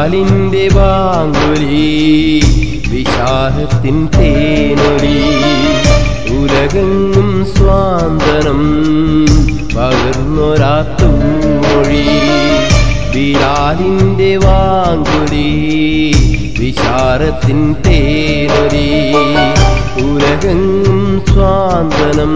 ബിലാലിന്റെ വാങ്കുലി വിശാലത്തിൻ തേനൊലി ഉലകങ്ങും സ്വാന്തനം പകർന്നൊരാത്തുമൊഴി ബിലാലിന്റെ വാങ്കുലി വിശാരത്തിൻ തേനൊലി ഉലകങ്ങും സ്വാന്തനം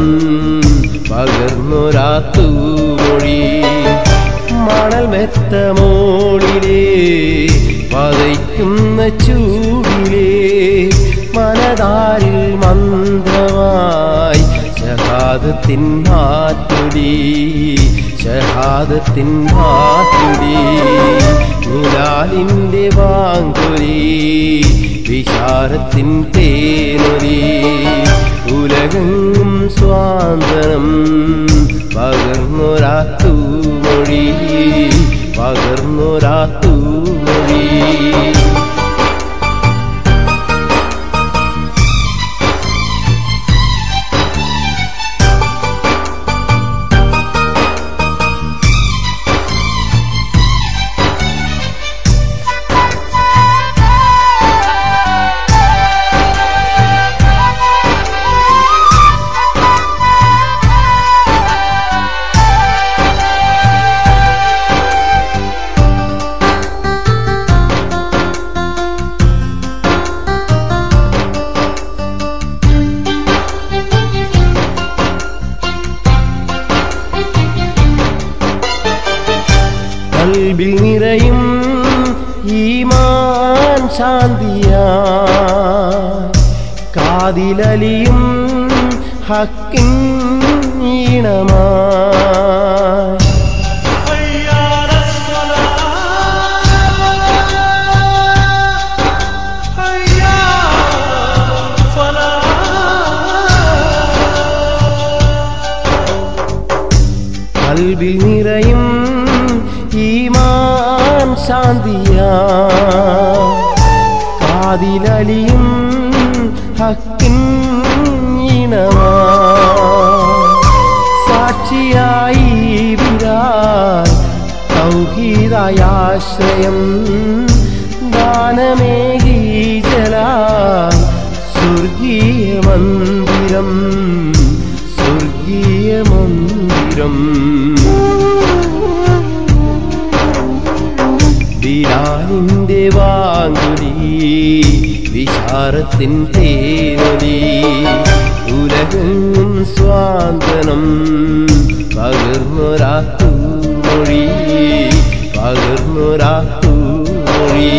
പകർന്നൊരാത്തുമൊഴി മണൽ മെത്ത മോളിലേ പതയ്ക്കുന്ന ചൂടിലേ മനതാരിൽ മന്ത്രമായി ഷഹാദത്തിൻ മാറ്റുടി ഷഹാദത്തിൻ മാറ്റുടി മുലാലിൻ്റെ വാങ്കുരി വിശാരത്തിൻ തേനൊരി ഉലകങ്ങും സ്വാന്തനം പകർന്നൊരാത്തുമൊഴി പകർന്നൊരാത്തുമൊഴി കൽബിൽ നിറയും ഈമാൻ ശാന്തിയാ കാതിലലിയും ഹക്കിൻ ഈണമായി حي على الصلاة حي على الفلاح കൽബിൽ നിറയും ഈമാൻ ശാന്തിയാ കാതിലലിയും ഹക്കിൻ ഈണമാ സാക്ഷിയായി വിരാൻ സൗഹീദായാശ്രയം ദാനമേകി ജലാൽ സ്വർഗീയ മന്ദിരം സ്വർഗീയ മന്ദിരം ബിലാലിന്റെ വാങ്കുലി വിശാരത്തിൻ തേനൊലി ഉലകങ്ങും സ്വാന്തനം പകർന്നൊരാത്തുമൊഴി പകർന്നൊരാത്തുമൊഴി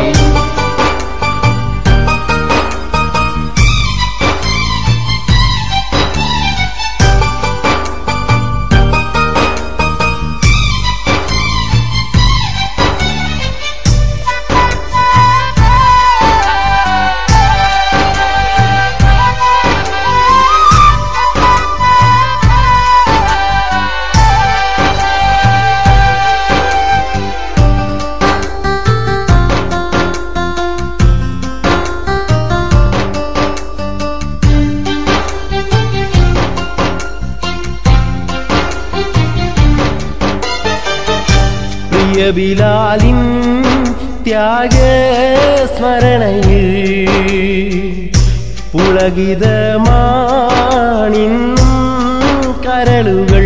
പ്രിയ ബിലാലിൻ ത്യാഗ സ്മരണയിൽ പുളകിതമാണിന്നും കരളുകൾ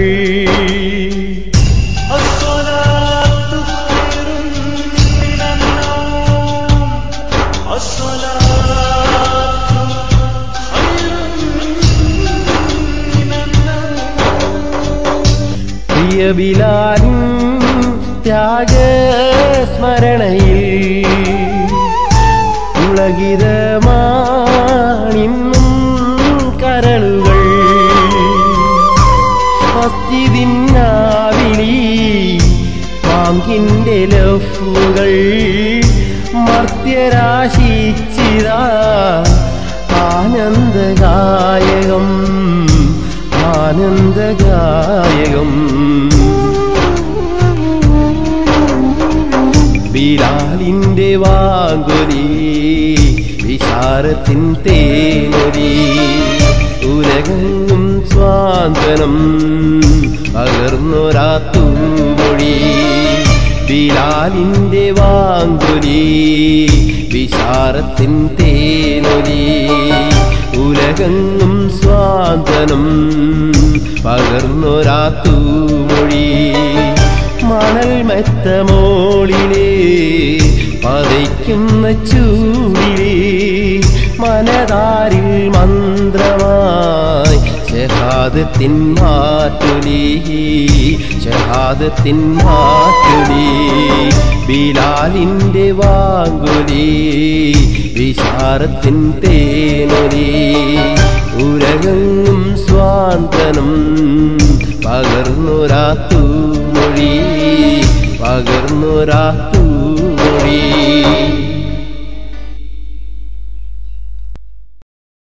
الصلاة خير من النوم الصلاة خير من النوم പ്രിയ ബിലാലിൻ ത്യാഗ സ്മരണയിൽ പുളകിതമാണിന്നും കരളുകൾ മസ്ജിദിന്നാവിളി പാങ്കിൻ്റെ ലഫുകൾ മർത്യരാശിച്ചിതാ ആനന്ദഗായകം ആനന്ദഗായകം ബിലാലിന്റെ വാങ്കുലി വിശാരത്തിൻ തേനൊലി ഉലകങ്ങും സ്വാന്തനം പകർന്നൊരാത്തുമൊഴി ബിലാലിന്റെ വാങ്കുലി വിശാരത്തിൻ തേനൊലി ഉലകങ്ങും സ്വാന്തനം പകർന്നൊരാത്തൂമൊഴി മണൽ മെത്ത മോളിലേ പതയ്ക്കുന്ന ചൂടിലേ മനതാരിൽ മന്ത്രമായി ഷഹാദത്തിൻ മാറ്റുലി ഷഹാദത്തിൻ മാറ്റുലി ബിലാലിന്റെ വാങ്കുലി വിശാരത്തിൻ തേനൊലി ഉലകങ്ങും സ്വാന്തനം പകർന്നൊരാത്തു മൊഴി പകർന്നൊരാത്തു